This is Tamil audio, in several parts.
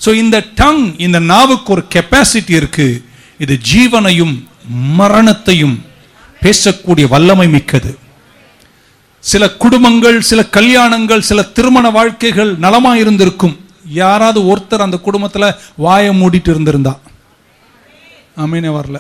ஸோ இந்த டங் இந்த நாவுக்கு ஒரு கெப்பாசிட்டி இருக்கு இது ஜீவனையும் மரணத்தையும் பேசக்கூடிய வல்லமை மிக்கது சில குடும்பங்கள் சில கல்யாணங்கள் சில திருமண வாழ்க்கைகள் நலமா இருந்திருக்கும் யாராவது ஒருத்தர் அந்த குடும்பத்துல வாயை மூடிட்டு இருந்திருந்தா அமீனே வரல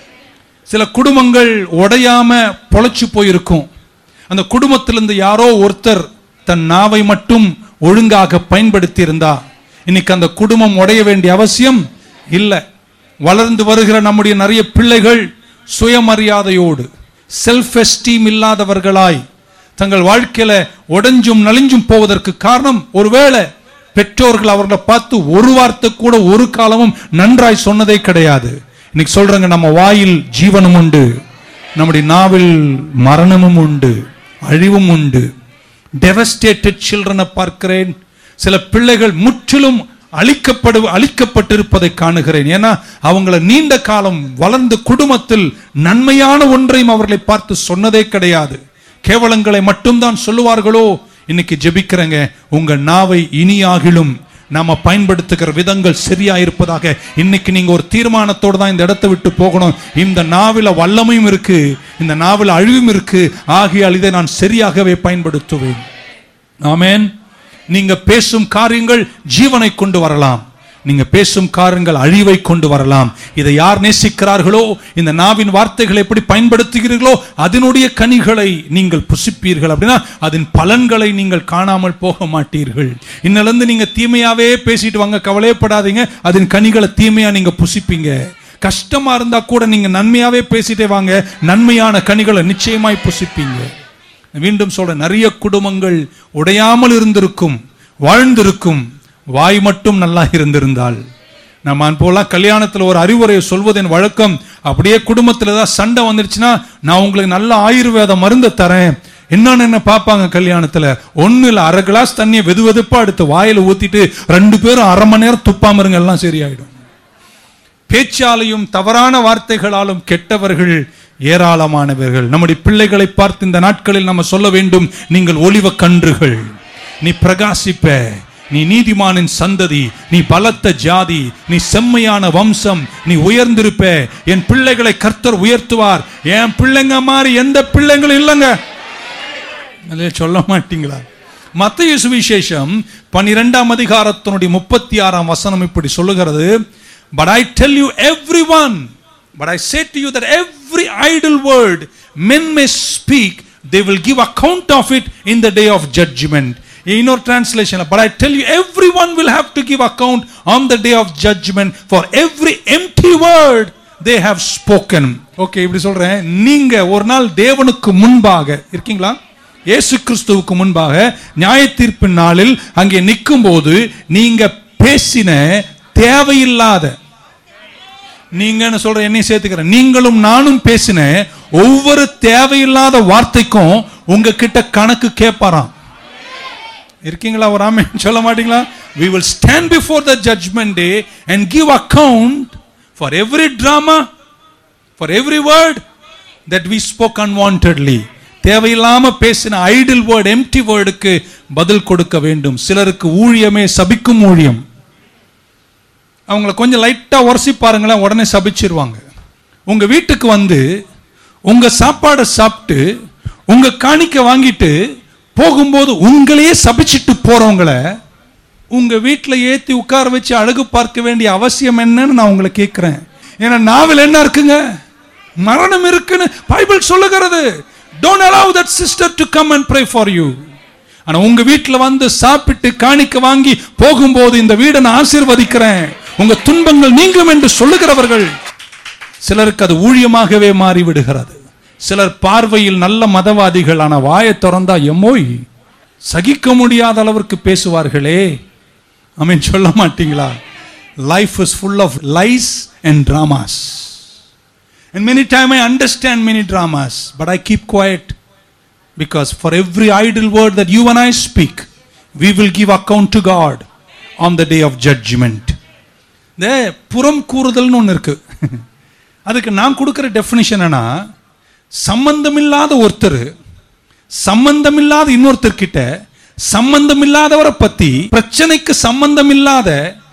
சில குடும்பங்கள் உடையாம பொழைச்சு போயிருக்கும் அந்த குடும்பத்திலிருந்து யாரோ ஒருத்தர் தன் நாவை மட்டும் ஒழுங்காக பயன்படுத்தி இருந்தா இன்னைக்கு அந்த குடும்பம் உடைய வேண்டிய அவசியம் இல்லை வளர்ந்து வருகிற நம்முடைய நிறைய பிள்ளைகள் சுயமரியாதையோடு செல்ஃப் எஸ்டீம் இல்லாதவர்களாய் தங்கள் வாழ்க்கையில உடைஞ்சும் நலிஞ்சும் போவதற்கு காரணம் ஒருவேளை பெற்றோர்கள் அவர்களை பார்த்து ஒரு வார்த்தை கூட ஒரு காலமும் நன்றாய் சொன்னதே கிடையாது இன்னைக்கு சொல்றேங்க நம்ம வாயில் ஜீவனும் உண்டு நம்முடைய நாவில் மரணமும் உண்டு அழிவும் உண்டு டெவஸ்டேட்டட் சில்ட்ரனை பார்க்கிறேன் சில பிள்ளைகள் முற்றிலும் அழிக்கப்படு அழிக்கப்பட்டிருப்பதை காணுகிறேன் ஏன்னா அவங்கள நீண்ட காலம் வளர்ந்த குடும்பத்தில் நன்மையான ஒன்றையும் அவர்களை பார்த்து சொன்னதே கிடையாது கேவலங்களை மட்டும்தான் சொல்லுவார்களோ இன்னைக்கு ஜெபிக்கிறேங்க உங்க நாவை இனியாகிலும் நாம பயன்படுத்துகிற விதங்கள் சரியா இருப்பதாக இன்னைக்கு நீங்க ஒரு தீர்மானத்தோடு தான் இந்த இடத்தை விட்டு போகணும் இந்த நாவில வல்லமையும் இருக்கு இந்த நாவில அழிவும் இருக்கு ஆகியால் இதை நான் சரியாகவே பயன்படுத்துவேன் ஆமென் நீங்க பேசும் காரியங்கள் ஜீவனை கொண்டு வரலாம் நீங்க பேசும் காரியங்கள் அழிவை கொண்டு வரலாம் இதை யார் நேசிக்கிறார்களோ இந்த நாவின் வார்த்தைகளை எப்படி பயன்படுத்துகிறீர்களோ அதனுடைய கனிகளை நீங்கள் புசிப்பீர்கள் அப்படின்னா அதன் பலன்களை நீங்கள் காணாமல் போக மாட்டீர்கள் இன்னிலிருந்து நீங்க தீமையாவே பேசிட்டு வாங்க கவலையப்படாதீங்க அதன் கனிகளை தீமையா நீங்க புசிப்பீங்க கஷ்டமா இருந்தா கூட நீங்க நன்மையாவே பேசிட்டே வாங்க நன்மையான கனிகளை நிச்சயமாய் புசிப்பீங்க மீண்டும் சொல்ற நிறைய குடும்பங்கள் உடையாமல் இருந்திருக்கும் வாழ்ந்திருக்கும் வாய் மட்டும் நல்லா இருந்திருந்தால் நம்ம அன்போலாம் கல்யாணத்துல ஒரு அறிவுரையை சொல்வதன் வழக்கம் அப்படியே குடும்பத்துல ஏதாவது சண்டை வந்துருச்சுன்னா நான் உங்களுக்கு நல்ல ஆயுர்வேத மருந்து தரேன் என்னன்னு என்ன பார்ப்பாங்க கல்யாணத்துல ஒண்ணு இல்ல அரை கிளாஸ் தண்ணியை வெது வெதுப்பா எடுத்து வாயில ஊத்திட்டு ரெண்டு பேரும் அரை மணி நேரம் துப்பாம இருங்க எல்லாம் சரியாயிடும் பேச்சாலையும் தவறான வார்த்தைகளாலும் கெட்டவர்கள் ஏராளமானவர்கள் நம்முடைய பிள்ளைகளை பார்த்து இந்த நாட்களில் நம்ம சொல்ல வேண்டும் நீங்கள் ஒளிவ கன்றுகள் நீ பிரகாசிப்ப நீ நீதிமானின் சந்ததி நீ பலத்த ஜாதி நீ செம்மையான வம்சம் நீ உயர்ந்திருப்ப என் பிள்ளைகளை கர்த்தர் உயர்த்துவார் என் பிள்ளைங்க மாதிரி எந்த பிள்ளைங்களும் இல்லைங்க அதே சொல்ல மாட்டீங்களா மத்திய சுவிசேஷம் பன்னிரெண்டாம் அதிகாரத்தினுடைய முப்பத்தி ஆறாம் வசனம் இப்படி சொல்லுகிறது but I tell you every one but I say to you that every idle word men may speak they will give account of it in the day of judgement இன்னொரு translation but I tell you every one will have to give account on the day of judgement for every empty word they have spoken okay இப்படி சொல்றேன் நீங்க ஒரு நாள் தேவனுக்கு முன்பாக இருக்கீங்களா இயேசு கிறிஸ்துவுக்கு முன்பாக நியாய தீர்ப்பின் நாளில் அங்கே நிற்கும் போது நீங்க பேசின தேவையில்லாத நீங்கன்னு சொல்ற என்னை சேர்த்துக்கிறேன் நீங்களும் நானும் பேசின ஒவ்வொரு தேவையில்லாத வார்த்தைக்கும் உங்ககிட்ட கணக்கு கேட்பாராம் இருக்கீங்களா ஒரு ஆமே சொல்ல மாட்டீங்களா we will stand before the judgment day and give account for every drama for every word that we spoke unwantedly தேவையில்லாம பேசின ஐடில் வேர்ட் எம்டி வேர்டுக்கு பதில் கொடுக்க வேண்டும் சிலருக்கு ஊழியமே சபிக்கும் ஊழியம் அவங்கள கொஞ்சம் லைட்டா உரசி பாருங்களேன் உடனே சபிச்சிருவாங்க உங்க வீட்டுக்கு வந்து உங்க சாப்பாடை சாப்பிட்டு உங்க காணிக்க வாங்கிட்டு போகும்போது உங்களையே சபிச்சிட்டு போறவங்கள உங்க வீட்டில் ஏத்தி உட்கார வச்சு அழகு பார்க்க வேண்டிய அவசியம் என்னன்னு நான் உங்களை கேட்கிறேன் ஏன்னா நாவல் என்ன இருக்குங்க மரணம் இருக்குன்னு பைபிள் சொல்லுகிறது don't allow that sister to come and pray for you ஆனா உங்க வீட்டில் வந்து சாப்பிட்டு காணிக்க வாங்கி போகும்போது இந்த வீடை நான் ஆசீர்வதிக்கிறேன் உங்க துன்பங்கள் நீங்கும் என்று சொல்லுகிறவர்கள் சிலருக்கு அது ஊழியமாகவே மாறி விடுகிறது சிலர் பார்வையில் நல்ல மதவாதிகள் ஆனா வாயை திறந்தா எம்மோய் சகிக்க முடியாத அளவிற்கு பேசுவார்களே அமீன் சொல்ல மாட்டீங்களா life is full of lies and dramas And many time I understand many dramas, but I keep quiet because for every idle word that you and I speak, we will give account to God on the day of judgment. இந்த புறம் கூறுதல்னு ஒன்று இருக்கு அதுக்கு நான் கொடுக்குற டெஃபினிஷன் என்னன்னா சம்பந்தமில்லாத ஒருத்தர் சம்பந்தமில்லாத இன்னொருத்தர் கிட்ட சம்பந்தமில்லாதவரை பத்தி பிரச்சனைக்கு சம்பந்தமில்லாத